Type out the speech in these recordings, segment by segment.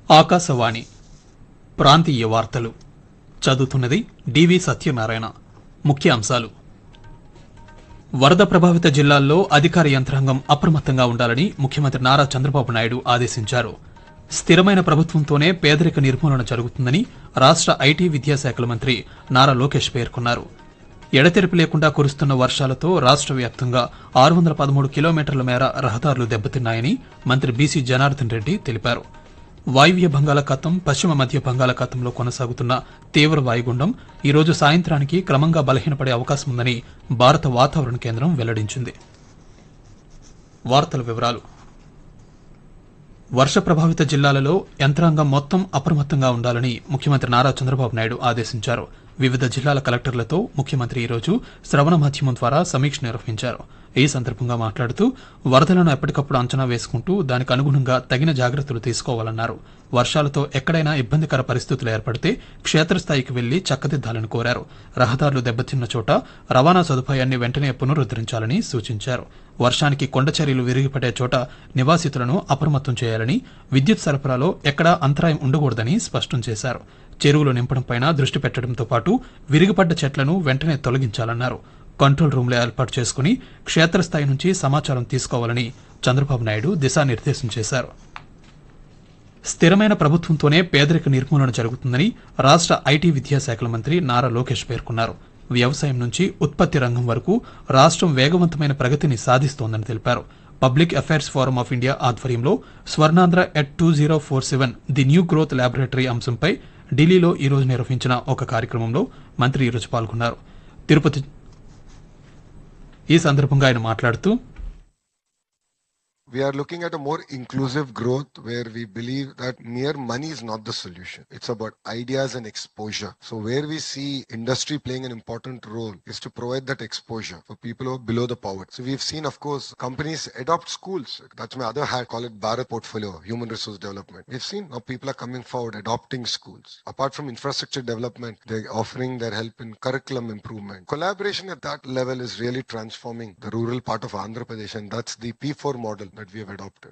ఆకాశవాణి ప్రాంతీయ వార్తలు చదువుతున్నది డివి సత్యనారాయణ ముఖ్య అంశాలు వరద ప్రభావిత జిల్లాల్లో అధికార యంత్రాంగం అప్రమత్తంగా ఉండాలని ముఖ్యమంత్రి నారా చంద్రబాబు నాయుడు ఆదేశించారు స్థిరమైన ప్రభుత్వంతోనే పేదరిక నిర్మూలన జరుగుతుందని రాష్ట్ర ఐటీ విద్యాశాఖల మంత్రి నారా లోకేష్ పేర్కొన్నారు ఎడతెరిపి లేకుండా కురుస్తున్న వర్షాలతో రాష్ట్ర వ్యాప్తంగా ఆరు వందల పదమూడు కిలోమీటర్ల మేర రహదారులు దెబ్బతిన్నాయని మంత్రి బీసీ జనార్దన్ రెడ్డి తెలిపారు వాయువ్య బంగాళాఖాతం పశ్చిమ మధ్య బంగాళాఖాతంలో కొనసాగుతున్న తీవ్ర వాయుగుండం ఈ రోజు సాయంత్రానికి క్రమంగా బలహీనపడే అవకాశం ఉందని భారత వాతావరణ కేంద్రం వెల్లడించింది వార్తల వివరాలు వర్ష ప్రభావిత జిల్లాలలో యంత్రాంగం మొత్తం అప్రమత్తంగా ఉండాలని ముఖ్యమంత్రి నారా చంద్రబాబు నాయుడు ఆదేశించారు వివిధ జిల్లాల కలెక్టర్లతో ముఖ్యమంత్రి ఈరోజు శ్రవణ మాధ్యమం ద్వారా సమీక్ష నిర్వహించారు ఈ సందర్భంగా మాట్లాడుతూ వరదలను ఎప్పటికప్పుడు అంచనా వేసుకుంటూ దానికి అనుగుణంగా తగిన జాగ్రత్తలు తీసుకోవాలన్నారు వర్షాలతో ఎక్కడైనా ఇబ్బందికర పరిస్థితులు ఏర్పడితే క్షేత్రస్థాయికి వెళ్లి చక్కదిద్దాలని కోరారు రహదారులు దెబ్బతిన్న చోట రవాణా సదుపాయాన్ని వెంటనే పునరుద్దరించాలని సూచించారు వర్షానికి కొండచర్యలు విరిగిపడే చోట నివాసితులను అప్రమత్తం చేయాలని విద్యుత్ సరఫరాలో ఎక్కడా అంతరాయం ఉండకూడదని స్పష్టం చేశారు చెరువులు నింపడంపై దృష్టి పెట్టడంతో పాటు విరిగిపడ్డ చెట్లను వెంటనే తొలగించాలన్నారు కంట్రోల్ రూమ్లు ఏర్పాటు చేసుకుని క్షేత్రస్థాయి నుంచి సమాచారం తీసుకోవాలని చంద్రబాబు నాయుడు దిశానిర్దేశం చేశారు స్థిరమైన ప్రభుత్వంతోనే పేదరిక నిర్మూలన జరుగుతుందని రాష్ట్ర ఐటీ విద్యాశాఖల మంత్రి నారా లోకేష్ పేర్కొన్నారు వ్యవసాయం నుంచి ఉత్పత్తి రంగం వరకు రాష్ట్రం వేగవంతమైన ప్రగతిని సాధిస్తోందని తెలిపారు Public Affairs Forum of India ఆధ్వర్యంలో Swarnandhra at two zero four seven the new growth laboratory అంశంపై ఢిల్లీలో ఈ రోజు నిర్వహించిన ఒక కార్యక్రమంలో మంత్రి ఈరోజు పాల్గొన్నారు తిరుపతి ఈ సందర్భంగా ఆయన మాట్లాడుతూ We are looking at a more inclusive growth where we believe that mere money is not the solution. It's about ideas and exposure. So where we see industry playing an important role is to provide that exposure for people who are below the poverty. So we've seen, of course, companies adopt schools. That's my other hat, call it Bharat portfolio, human resource development. We've seen now people are coming forward adopting schools. Apart from infrastructure development, they're offering their help in curriculum improvement. Collaboration at that level is really transforming the rural part of Andhra Pradesh and that's the P4 model that we have adopted.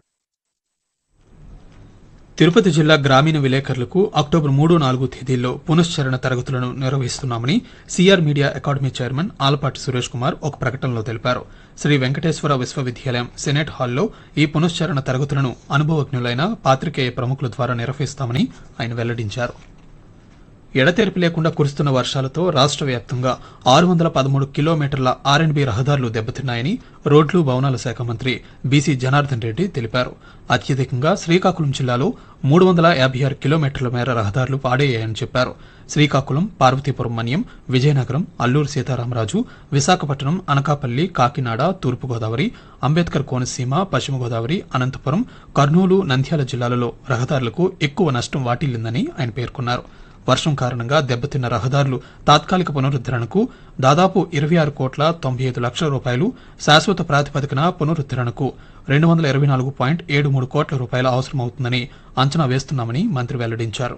Tirupati జిల్లా గ్రామీణ విలేకరులకు October మూడు నాలుగు తేదీల్లో పునశ్చరణ తరగతులను నిర్వహిస్తున్నామని CR media academy chairman Alapati Suresh Kumar ఒక ప్రకటనలో తెలిపారు శ్రీ వెంకటేశ్వర విశ్వవిద్యాలయం సెనేట్ హాల్లో ఈ పునశ్చరణ తరగతులను అనుభవజ్ఞులైన పాత్రికేయ ప్రముఖుల ద్వారా నిర్వహిస్తామని ఆయన వెల్లడించారు ఎడతెరిపి లేకుండా కురుస్తున్న వర్షాలతో రాష్ట్ర వ్యాప్తంగా ఆరు వందల పదమూడు కిలోమీటర్ల ఆర్ఎండ్బి రహదారులు దెబ్బతిన్నాయని రోడ్లు భవనాల శాఖ మంత్రి బీసీ జనార్దన్ రెడ్డి తెలిపారు అత్యధికంగా శ్రీకాకుళం జిల్లాలో మూడు వందల యాభై ఆరు కిలోమీటర్ల మేర రహదారులు పాడయ్యాయని చెప్పారు శ్రీకాకుళం పార్వతీపురం మన్యం విజయనగరం అల్లూరు సీతారామరాజు విశాఖపట్నం అనకాపల్లి కాకినాడ తూర్పుగోదావరి అంబేద్కర్ కోనసీమ పశ్చిమ గోదావరి అనంతపురం కర్నూలు నంద్యాల జిల్లాలలో రహదారులకు ఎక్కువ నష్టం వాటిల్లిందని ఆయన పేర్కొన్నారు వర్షం కారణంగా దెబ్బతిన్న రహదారులు తాత్కాలిక పునరుద్దరణకు దాదాపు ఇరవై ఆరు కోట్ల తొంభై ఐదు లక్షల రూపాయలు శాశ్వత ప్రాతిపదికన పునరుద్దరణకు రెండు వందల ఇరవై నాలుగు పాయింట్ ఏడు మూడు కోట్ల రూపాయలు అవసరమవుతుందని అంచనా వేస్తున్నామని మంత్రి వెల్లడించారు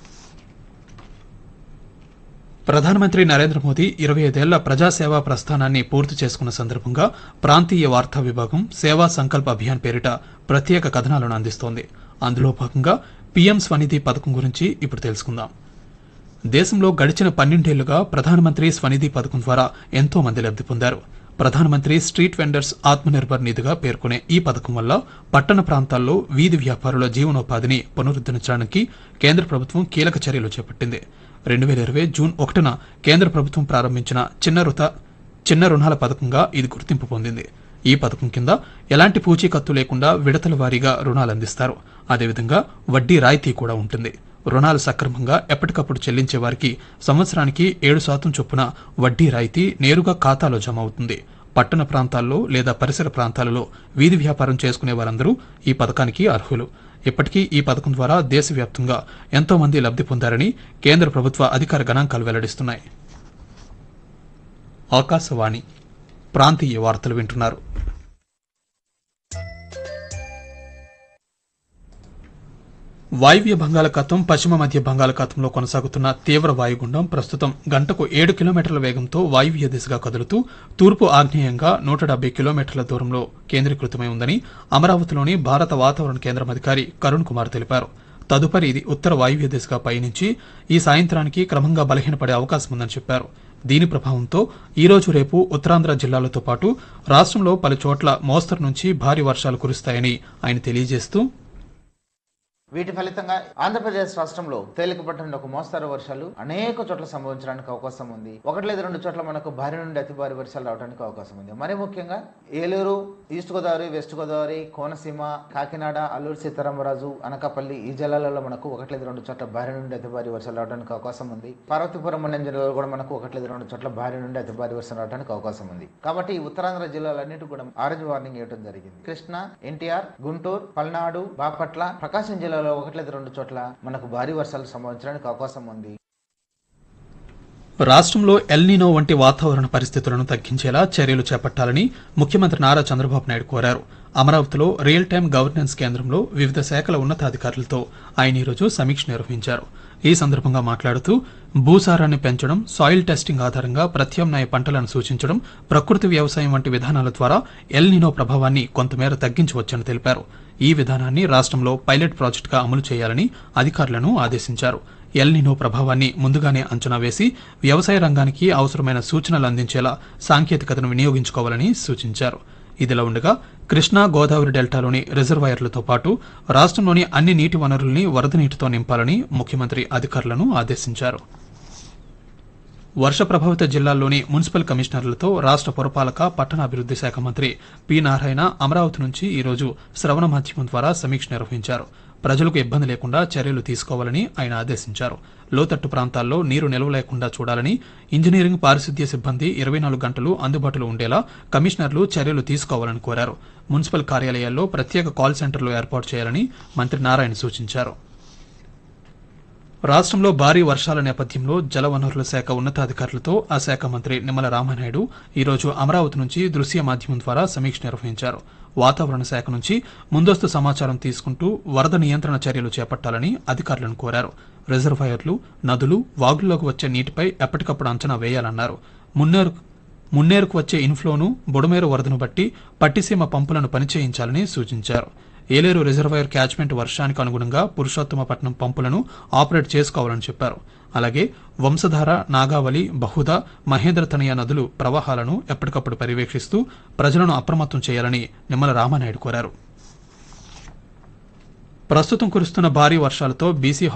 ప్రధానమంత్రి నరేంద్ర మోదీ ఇరవై ఐదేళ్ల ప్రజాసేవా ప్రస్థానాన్ని పూర్తి చేసుకున్న సందర్భంగా ప్రాంతీయ వార్తా విభాగం సేవా సంకల్ప అభియాన్ పేరిట ప్రత్యేక కథనాలను అందిస్తోంది అందులో భాగంగా పీఎం స్వనిధి పథకం గురించి ఇప్పుడు తెలుసుకుందాం దేశంలో గడిచిన పన్నెండేళ్లుగా ప్రధానమంత్రి స్వనిధి పథకం ద్వారా ఎంతో మంది లబ్ది పొందారు ప్రధానమంత్రి స్ట్రీట్ వెండర్స్ ఆత్మనిర్భర్ నిధిగా పేర్కొనే ఈ పథకం వల్ల పట్టణ ప్రాంతాల్లో వీధి వ్యాపారుల జీవనోపాధిని పునరుద్దరించడానికి కేంద్ర ప్రభుత్వం కీలక చర్యలు చేపట్టింది రెండు వేల ఇరవై జూన్ ఒకటిన కేంద్ర ప్రభుత్వం ప్రారంభించిన చిన్న రుత చిన్న రుణాల పథకంగా ఇది గుర్తింపు పొందింది ఈ పథకం కింద ఎలాంటి పూచీకత్తు లేకుండా విడతల వారీగా రుణాలు అందిస్తారు అదేవిధంగా వడ్డీ రాయితీ కూడా ఉంటుంది రుణాలు సక్రమంగా ఎప్పటికప్పుడు చెల్లించే వారికి సంవత్సరానికి ఏడు శాతం చొప్పున వడ్డీ రాయితీ నేరుగా ఖాతాలో జమ అవుతుంది పట్టణ ప్రాంతాల్లో లేదా పరిసర ప్రాంతాలలో వీధి వ్యాపారం చేసుకునే వారందరూ ఈ పథకానికి అర్హులు ఇప్పటికీ ఈ పథకం ద్వారా దేశవ్యాప్తంగా ఎంతో మంది లబ్ది పొందారని కేంద్ర ప్రభుత్వ అధికార గణాంకాలు వెల్లడిస్తున్నాయి ఆకాశవాణి ప్రాంతీయ వార్తలు వింటున్నారు వాయువ్య బంగాళాఖాతం పశ్చిమ మధ్య బంగాళాఖాతంలో కొనసాగుతున్న తీవ్ర వాయుగుండం ప్రస్తుతం గంటకు ఏడు కిలోమీటర్ల వేగంతో వాయువ్య దిశగా కదులుతూ తూర్పు ఆగ్నేయంగా నూట డెబ్బై కిలోమీటర్ల దూరంలో కేంద్రీకృతమై ఉందని అమరావతిలోని భారత వాతావరణ కేంద్రం అధికారి కరుణ్ కుమార్ తెలిపారు తదుపరి ఇది ఉత్తర వాయువ్య దిశగా పయనించి ఈ సాయంత్రానికి క్రమంగా బలహీనపడే అవకాశం ఉందని చెప్పారు దీని ప్రభావంతో ఈ రోజు రేపు ఉత్తరాంధ్ర జిల్లాలతో పాటు రాష్ట్రంలో పలు చోట్ల మోస్తరు నుంచి భారీ వర్షాలు కురుస్తాయని ఆయన తెలియజేస్తూ వీటి ఫలితంగా ఆంధ్రప్రదేశ్ రాష్ట్రంలో తేలికపట్టిన నుండి ఒక మోస్తారు వర్షాలు అనేక చోట్ల సంభవించడానికి అవకాశం ఉంది ఒకటి లేదా రెండు చోట్ల మనకు భారీ నుండి అతి భారీ వర్షాలు రావడానికి అవకాశం ఉంది మరి ముఖ్యంగా ఏలూరు ఈస్ట్ గోదావరి వెస్ట్ గోదావరి కోనసీమ కాకినాడ అల్లూరు సీతారామరాజు అనకాపల్లి ఈ జిల్లాలలో మనకు ఒకటి లేదా రెండు చోట్ల భారీ నుండి అతి భారీ వర్షాలు రావడానికి అవకాశం ఉంది పార్వతీపురం మండలం జిల్లాలో కూడా మనకు ఒకటి లేదా రెండు చోట్ల భారీ నుండి అతి భారీ వర్షం రావడానికి అవకాశం ఉంది కాబట్టి ఈ ఉత్తరాంధ్ర జిల్లాలన్నిటి కూడా ఆరెంజ్ వార్నింగ్ ఇవ్వడం జరిగింది కృష్ణా ఎన్టీఆర్ గుంటూరు పల్నాడు బాపట్ల ప్రకాశం జిల్లాలో ఒకటి లేదా రెండు చోట్ల మనకు భారీ వర్షాలు సంభవించడానికి అవకాశం ఉంది రాష్ట్రంలో ఎల్నినో వంటి వాతావరణ పరిస్థితులను తగ్గించేలా చర్యలు చేపట్టాలని ముఖ్యమంత్రి నారా చంద్రబాబు నాయుడు కోరారు అమరావతిలో రియల్ టైం గవర్నెన్స్ కేంద్రంలో వివిధ శాఖల ఉన్నతాధికారులతో ఆయన ఈరోజు సమీక్ష నిర్వహించారు ఈ సందర్భంగా మాట్లాడుతూ భూసారాన్ని పెంచడం సాయిల్ టెస్టింగ్ ఆధారంగా ప్రత్యామ్నాయ పంటలను సూచించడం ప్రకృతి వ్యవసాయం వంటి విధానాల ద్వారా ఎల్నినో ప్రభావాన్ని కొంతమేర తగ్గించవచ్చని తెలిపారు ఈ విధానాన్ని రాష్ట్రంలో పైలట్ ప్రాజెక్టుగా అమలు చేయాలని అధికారులను ఆదేశించారు ఎల్నినో ప్రభావాన్ని ముందుగానే అంచనా వేసి వ్యవసాయ రంగానికి అవసరమైన సూచనలు అందించేలా సాంకేతికతను వినియోగించుకోవాలని సూచించారు ఇదిలా ఉండగా కృష్ణా గోదావరి డెల్టాలోని రిజర్వాయర్లతో పాటు రాష్ట్రంలోని అన్ని నీటి వనరుల్ని వరద నీటితో నింపాలని ముఖ్యమంత్రి అధికారులను ఆదేశించారు వర్ష ప్రభావిత జిల్లాల్లోని మున్సిపల్ కమిషనర్లతో రాష్ట్ర పురపాలక పట్టణాభివృద్ది శాఖ మంత్రి పి నారాయణ అమరావతి నుంచి ఈరోజు శ్రవణ మాధ్యమం ద్వారా సమీక్ష నిర్వహించారు ప్రజలకు ఇబ్బంది లేకుండా చర్యలు తీసుకోవాలని ఆయన ఆదేశించారు లోతట్టు ప్రాంతాల్లో నీరు నిల్వ లేకుండా చూడాలని ఇంజనీరింగ్ పారిశుద్ధ్య సిబ్బంది ఇరవై నాలుగు గంటలు అందుబాటులో ఉండేలా కమిషనర్లు చర్యలు తీసుకోవాలని కోరారు మున్సిపల్ కార్యాలయాల్లో ప్రత్యేక కాల్ సెంటర్లు ఏర్పాటు చేయాలని మంత్రి నారాయణ సూచించారు రాష్ట్రంలో భారీ వర్షాల నేపథ్యంలో జలవనరుల శాఖ ఉన్నతాధికారులతో ఆ శాఖ మంత్రి నిమ్మల రామానాయుడు ఈరోజు అమరావతి నుంచి దృశ్య మాధ్యమం ద్వారా సమీక్ష నిర్వహించారు వాతావరణ శాఖ నుంచి ముందస్తు సమాచారం తీసుకుంటూ వరద నియంత్రణ చర్యలు చేపట్టాలని అధికారులను కోరారు రిజర్వాయర్లు నదులు వాగుల్లోకి వచ్చే నీటిపై ఎప్పటికప్పుడు అంచనా వేయాలన్నారు మున్నేరు మున్నేరుకు వచ్చే ఇన్ఫ్లోను బుడమేరు వరదను బట్టి పట్టిసీమ పంపులను పనిచేయించాలని సూచించారు ఏలేరు రిజర్వాయర్ క్యాచ్మెంట్ వర్షానికి అనుగుణంగా పురుషోత్తమపట్నం పంపులను ఆపరేట్ చేసుకోవాలని చెప్పారు అలాగే వంశధార నాగావళి బహుద మహేంద్రతనయ నదులు ప్రవాహాలను ఎప్పటికప్పుడు పర్యవేక్షిస్తూ ప్రజలను అప్రమత్తం చేయాలని నిమ్మల రామానాయుడు కోరారు ప్రస్తుతం కురుస్తున్న భారీ వర్షాలతో బీసీ